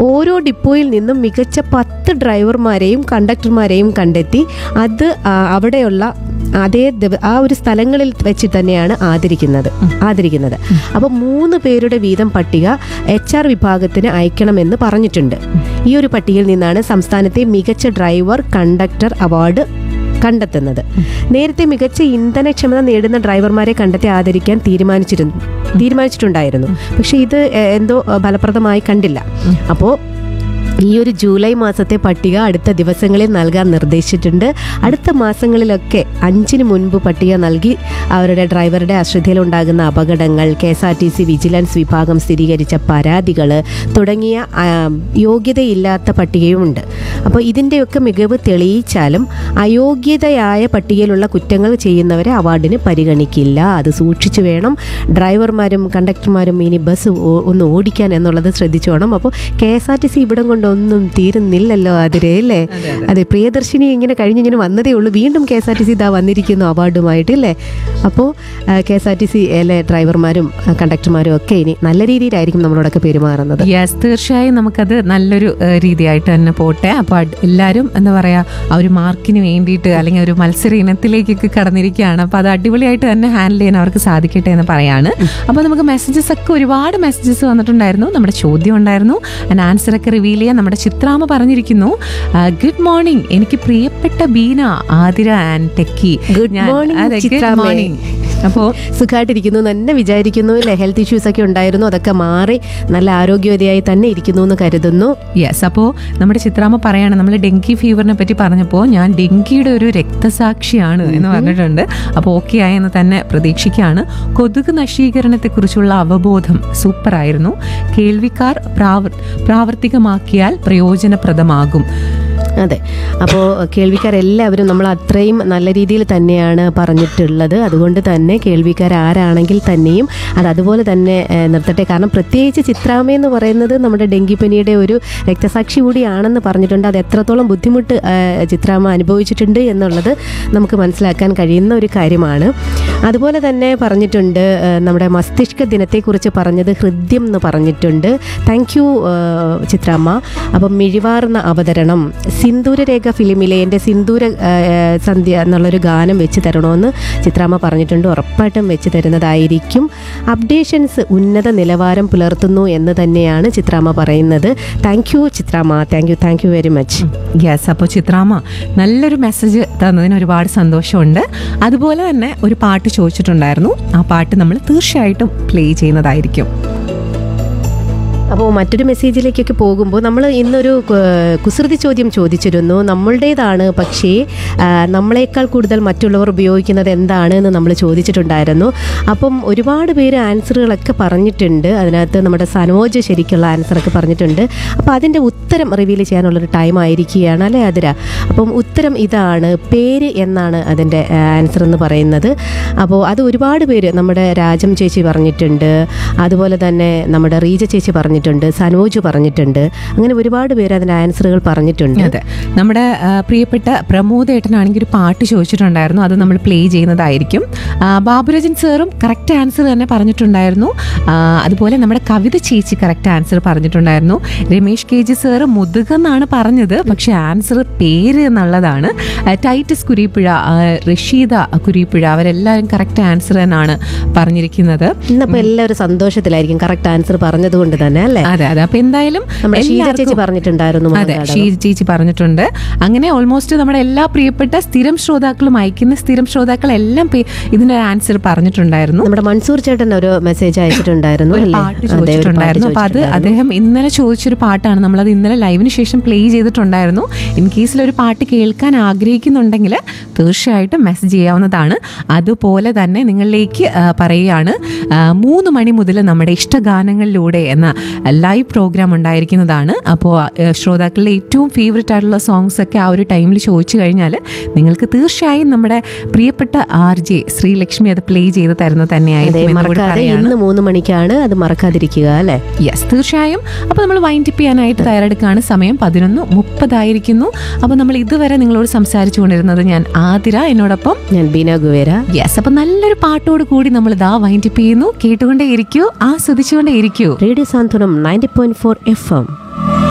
ഓരോ ഡിപ്പോയിൽ നിന്നും മികച്ച പത്ത് ഡ്രൈവർമാരെയും കണ്ടക്ടർമാരെയും കണ്ടെത്തി അത് ആ, അവിടെയുള്ള അതേ ദിവ- ആ ഒരു സ്ഥലങ്ങളിൽ വെച്ച് തന്നെയാണ് ആദരിക്കുന്നത് ആദരിക്കുന്നത് അപ്പോൾ മൂന്ന് പേരുടെ വീതം പട്ടിക എച്ച് ആർ വിഭാഗത്തിന് അയക്കണമെന്ന് പറഞ്ഞിട്ടുണ്ട് ഈ ഒരു പട്ടികയിൽ നിന്നാണ് സംസ്ഥാനത്തെ മികച്ച ഡ്രൈവർ കണ്ടക്ടർ അവാർഡ് കണ്ടെത്തുന്നത് നേരത്തെ മികച്ച ഇന്ധനക്ഷമത നേടുന്ന ഡ്രൈവർമാരെ കണ്ടെത്തി ആദരിക്കാൻ തീരുമാനിച്ചിരുന്നു തീരുമാനിച്ചിട്ടുണ്ടായിരുന്നു പക്ഷെ ഇത് എ, എന്തോ എ, ഫലപ്രദമായി കണ്ടില്ല അപ്പോൾ ഈ ഒരു ജൂലൈ മാസത്തെ പട്ടിക അടുത്ത ദിവസങ്ങളിൽ നൽകാൻ നിർദ്ദേശിച്ചിട്ടുണ്ട് അടുത്ത മാസങ്ങളിലൊക്കെ അഞ്ചിന് മുൻപ് പട്ടിക നൽകി അവരുടെ ഡ്രൈവറുടെ അശ്രദ്ധയിലുണ്ടാകുന്ന അപകടങ്ങൾ K S R T C vigilance വിഭാഗം സ്ഥിരീകരിച്ച പരാതികൾ തുടങ്ങിയ ആ, യോഗ്യതയില്ലാത്ത പട്ടികയുമുണ്ട് അപ്പോൾ ഇതിൻ്റെയൊക്കെ മികവ് തെളിയിച്ചാലും അയോഗ്യതയായ പട്ടികയിലുള്ള കുറ്റങ്ങൾ ചെയ്യുന്നവരെ അവാർഡിന് പരിഗണിക്കില്ല അത് സൂക്ഷിച്ചു വേണം ഡ്രൈവർമാരും കണ്ടക്ടർമാരും ഇനി ബസ് ഓ- ഒന്ന് ഓടിക്കാൻ എന്നുള്ളത് ശ്രദ്ധിച്ചോണം അപ്പോൾ K S R T C ഇവിടം കൊണ്ടൊന്നും തീരുന്നില്ലല്ലോ അതിരെ അല്ലേ അതെ പ്രിയദർശിനി ഇങ്ങനെ കഴിഞ്ഞിങ്ങനെ വന്നതേ ഉള്ളൂ വീണ്ടും K S R T C ഇതാ വന്നിരിക്കുന്നു അവാർഡുമായിട്ട് അല്ലേ അപ്പോൾ കെ എസ് ആർ ടി സിയിലെ ഡ്രൈവർമാരും ആ, കണ്ടക്ടർമാരും ഒക്കെ ഇനി നല്ല രീതിയിലായിരിക്കും നമ്മളോടൊക്കെ പെരുമാറുന്നത് യെസ് തീർച്ചയായും നമുക്കത് നല്ലൊരു ഏഹ്, രീതിയായിട്ട് തന്നെ പോട്ടെ അപ്പോൾ അഡ്- എല്ലാവരും എന്താ പറയുക ആ ഒരു മാർക്കിന് വേണ്ടിയിട്ട് അല്ലെങ്കിൽ ഒരു മത്സര ഇനത്തിലേക്കൊക്കെ കടന്നിരിക്കുകയാണ് അപ്പോൾ അത് അടിപൊളിയായിട്ട് തന്നെ ഹാൻഡിൽ ചെയ്യാൻ അവർക്ക് സാധിക്കട്ടെ എന്ന് പറയാണ് അപ്പോൾ നമുക്ക് മെസ്സേജസ് ഒക്കെ ഒരുപാട് മെസ്സേജസ് വന്നിട്ടുണ്ടായിരുന്നു നമ്മുടെ ചോദ്യം ഉണ്ടായിരുന്നു ആൻഡ് ആൻസർ ഒക്കെ റിവീൽ ചെയ്യാൻ നമ്മുടെ ചിത്രാമ പറഞ്ഞിരിക്കുന്നു ഗുഡ് മോർണിംഗ് എനിക്ക് പ്രിയപ്പെട്ട Beena Athira and techie Good morning, ചിത്രാമ്മേ. മോർണിംഗ് അപ്പോൾ സുഖമായിട്ടിരിക്കുന്നു എന്ന് തന്നെ വിചാരിക്കുന്നു അല്ലേ ഹെൽത്ത് ഇഷ്യൂസ് ഒക്കെ ഉണ്ടായിരുന്നു അതൊക്കെ മാറി നല്ല ആരോഗ്യവതിയായി തന്നെ ഇരിക്കുന്നു എന്ന് കരുതുന്നു യെസ് അപ്പോൾ നമ്മുടെ ചിത്രാമ്മ പറയാണ് നമ്മൾ ഡെങ്കി ഫീവറിനെ പറ്റി പറഞ്ഞപ്പോൾ ഞാൻ ഡെങ്കിയുടെ ഒരു രക്തസാക്ഷിയാണ് എന്ന് പറഞ്ഞിട്ടുണ്ട് അപ്പോൾ ഓക്കെ ആയെന്ന് തന്നെ പ്രതീക്ഷിക്കുകയാണ് കൊതുക് നശീകരണത്തെക്കുറിച്ചുള്ള അവബോധം സൂപ്പറായിരുന്നു കേൾവിക്കാർ പ്രാവർ പ്രാവർത്തികമാക്കിയാൽ പ്രയോജനപ്രദമാകും അതെ അപ്പോൾ കേൾവിക്കാരെല്ലാവരും നമ്മൾ അത്രയും നല്ല രീതിയിൽ തന്നെയാണ് പറഞ്ഞിട്ടുള്ളത് അതുകൊണ്ട് തന്നെ കേൾവിക്കാർ ആരാണെങ്കിൽ തന്നെയും അത് അതുപോലെ തന്നെ ഏഹ്, നിർത്തട്ടെ കാരണം പ്രത്യേകിച്ച് ചിത്രാമ്മ എന്ന് പറയുന്നത് നമ്മുടെ ഡെങ്കിപ്പനിയുടെ ഒരു രക്തസാക്ഷി കൂടിയാണെന്ന് പറഞ്ഞിട്ടുണ്ട് അത് എത്രത്തോളം ബുദ്ധിമുട്ട് ഏഹ്, ചിത്രാമ്മ അനുഭവിച്ചിട്ടുണ്ട് എന്നുള്ളത് നമുക്ക് മനസ്സിലാക്കാൻ കഴിയുന്ന ഒരു കാര്യമാണ് അതുപോലെ തന്നെ പറഞ്ഞിട്ടുണ്ട് ഏഹ്, നമ്മുടെ മസ്തിഷ്ക ദിനത്തെക്കുറിച്ച് പറഞ്ഞത് ഹൃദ്യം എന്ന് പറഞ്ഞിട്ടുണ്ട് താങ്ക് യു ചിത്രാമ്മ അപ്പം മിഴിവാർന്ന അവതരണം സിന്ദൂരരേഖ ഫിലിമിലെ എൻ്റെ സിന്ദൂര ഏഹ്, സന്ധ്യ എന്നുള്ളൊരു ഗാനം വെച്ച് തരണമെന്ന് ചിത്രാമ്മ പറഞ്ഞിട്ടുണ്ട് ഉറപ്പായിട്ടും വെച്ച് തരുന്നതായിരിക്കും അപ്ഡേഷൻസ് ഉന്നത നിലവാരം പുലർത്തുന്നു എന്ന് തന്നെയാണ് ചിത്രാമ്മ പറയുന്നത് thank you Chithramma thank you thank you very much yes അപ്പോൾ ചിത്രാമ്മ നല്ലൊരു മെസ്സേജ് തന്നതിന് ഒരുപാട് സന്തോഷമുണ്ട് അതുപോലെ തന്നെ ഒരു പാട്ട് ചോദിച്ചിട്ടുണ്ടായിരുന്നു ആ പാട്ട് നമ്മൾ തീർച്ചയായിട്ടും പ്ലേ ചെയ്യുന്നതായിരിക്കും അപ്പോൾ മറ്റൊരു മെസ്സേജിലേക്കൊക്കെ പോകുമ്പോൾ നമ്മൾ ഇന്നൊരു കു- കുസൃതി ചോദ്യം ചോദിച്ചിരുന്നു നമ്മളുടേതാണ് പക്ഷേ ആ, നമ്മളെക്കാൾ കൂടുതൽ മറ്റുള്ളവർ ഉപയോഗിക്കുന്നത് എന്താണ് എന്ന് നമ്മൾ ചോദിച്ചിട്ടുണ്ടായിരുന്നു അപ്പം ഒരുപാട് പേര് ആൻസറുകളൊക്കെ പറഞ്ഞിട്ടുണ്ട് അതിനകത്ത് നമ്മുടെ സനോജ് ശരിക്കുള്ള ആൻസറൊക്കെ പറഞ്ഞിട്ടുണ്ട് അപ്പോൾ അതിൻ്റെ ഉത്തരം റിവീൽ ചെയ്യാനുള്ളൊരു ടൈം ആയിരിക്കുകയാണ് അല്ലേ അതിര അപ്പം ഉത്തരം ഇതാണ് പേര് എന്നാണ് അതിൻ്റെ ആൻസർ എന്ന് പറയുന്നത് അപ്പോൾ അത് ഒരുപാട് പേര് നമ്മുടെ രാജം ചേച്ചി പറഞ്ഞിട്ടുണ്ട് അതുപോലെ തന്നെ നമ്മുടെ റീജ ചേച്ചി പറഞ്ഞിട്ടുണ്ട് സനോജ് പറഞ്ഞിട്ടുണ്ട് അങ്ങനെ ഒരുപാട് പേര് അതിൻ്റെ ആൻസറുകൾ പറഞ്ഞിട്ടുണ്ട് അതെ നമ്മുടെ ആ, പ്രിയപ്പെട്ട പ്രമോദ് ഏട്ടനാണെങ്കിൽ ഒരു പാട്ട് ചോദിച്ചിട്ടുണ്ടായിരുന്നു അത് നമ്മൾ പ്ലേ ചെയ്യുന്നതായിരിക്കും ആ, ബാബുരാജൻ സാറും കറക്റ്റ് ആൻസർ തന്നെ പറഞ്ഞിട്ടുണ്ടായിരുന്നു ആ, അതുപോലെ നമ്മുടെ കവിത ചേച്ചി കറക്റ്റ് ആൻസർ പറഞ്ഞിട്ടുണ്ടായിരുന്നു രമേഷ് കെ ജി സാറ് മുതുകെന്നാണ് പറഞ്ഞത് പക്ഷെ ആൻസർ പേര് എന്നുള്ളതാണ് ആ, ടൈറ്റസ് കുരീപ്പുഴ ആ, റഷീദ കുരീപ്പുഴ അവരെല്ലാവരും കറക്റ്റ് ആൻസർ തന്നെയാണ് പറഞ്ഞിരിക്കുന്നത് ഇന്നപ്പോൾ എല്ലാവരും സന്തോഷത്തിലായിരിക്കും കറക്റ്റ് ആൻസർ പറഞ്ഞതുകൊണ്ട് തന്നെ അല്ലേ അതെ അതെ അപ്പൊ എന്തായാലും നമ്മുടെ ഷീജ ചേച്ചി എല്ലാവർക്കും- പറഞ്ഞിട്ടുണ്ടായിരുന്നു അതെ മുഖം ഷീ ചേച്ചി പറഞ്ഞിട്ടുണ്ട് അങ്ങനെ ഓൾമോസ്റ്റ് നമ്മുടെ എല്ലാ പ്രിയപ്പെട്ട സ്ഥിരം ശ്രോതാക്കളും അയക്കുന്ന സ്ഥിരം ശ്രോതാക്കൾ എല്ലാം പേ- ഇതിന്റെ ആൻസർ പറഞ്ഞിട്ടുണ്ടായിരുന്നു നമ്മുടെ മൻസൂർ ചേട്ടൻ ഒരു മെസ്സേജ് അയച്ചിട്ടുണ്ടായിരുന്നു ഒരു അല്ലേ? പാട്ട് അതെ, ഒരു പാട്ട് ചോദിച്ചിട്ടുണ്ടായിരുന്നു അപ്പൊ അത് ചോദിച്ചിട്ടുണ്ടായിരുന്നു. അദ്ദേഹം ഇന്നലെ ചോദിച്ചൊരു പാട്ടാണ് നമ്മളത് ഇന്നലെ ലൈവിന് ശേഷം പ്ലേ ചെയ്തിട്ടുണ്ടായിരുന്നു ഇൻ കേസിൽ ഒരു പാട്ട് കേൾക്കാൻ ആഗ്രഹിക്കുന്നുണ്ടെങ്കിൽ തീർച്ചയായിട്ടും മെസ്സേജ് ചെയ്യാവുന്നതാണ് അതുപോലെ തന്നെ നിങ്ങളിലേക്ക് ആ, പറയുകയാണ് ആ, മൂന്ന് മണി മുതൽ നമ്മുടെ ഇഷ്ടഗാനങ്ങളിലൂടെ എന്ന ലൈവ് പ്രോഗ്രാം ഉണ്ടായിരിക്കുന്നതാണ് അപ്പോൾ ശ്രോതാക്കളുടെ ഏറ്റവും ഫേവററ്റ് ആയിട്ടുള്ള സോങ്സ് ഒക്കെ ആ ഒരു ടൈമിൽ ചോദിച്ചു കഴിഞ്ഞാൽ നിങ്ങൾക്ക് തീർച്ചയായും നമ്മുടെ പ്രിയപ്പെട്ട ആർ ജെ ശ്രീലക്ഷ്മി അത് പ്ലേ ചെയ്ത് തരുന്നത് അതെ തന്നെയായിരിക്കും എന്ന് കൂടി മറക്കാതെ പറയാണ്. ഇന്ന് മൂന്ന് മണിക്കാണ് അത് മറക്കാതിരിക്കുക അല്ലേ യെസ് തീർച്ചയായും അപ്പോൾ നമ്മൾ വൈൻഡ് അപ്പ് ചെയ്യാനായിട്ട് തയ്യാറെടുക്കുകയാണ് സമയം പതിനൊന്ന് മുപ്പതായിരിക്കുന്നു അപ്പോൾ നമ്മൾ ഇതുവരെ നിങ്ങളോട് സംസാരിച്ചു കൊണ്ടിരുന്നത് ഞാൻ ആതിര എന്നോടൊപ്പം ഞാൻ ബീന ഗുവേര യെസ് അപ്പോൾ നല്ലൊരു പാട്ടോട് കൂടി നമ്മൾ ഇതാ വൈൻഡ് അപ്പ് ചെയ്യുന്നു കേട്ടുകൊണ്ടേ ഇരിക്കൂ ആസ്വദിച്ചുകൊണ്ടേ ഇരിക്കൂ radio Santhwanam ninety point four F M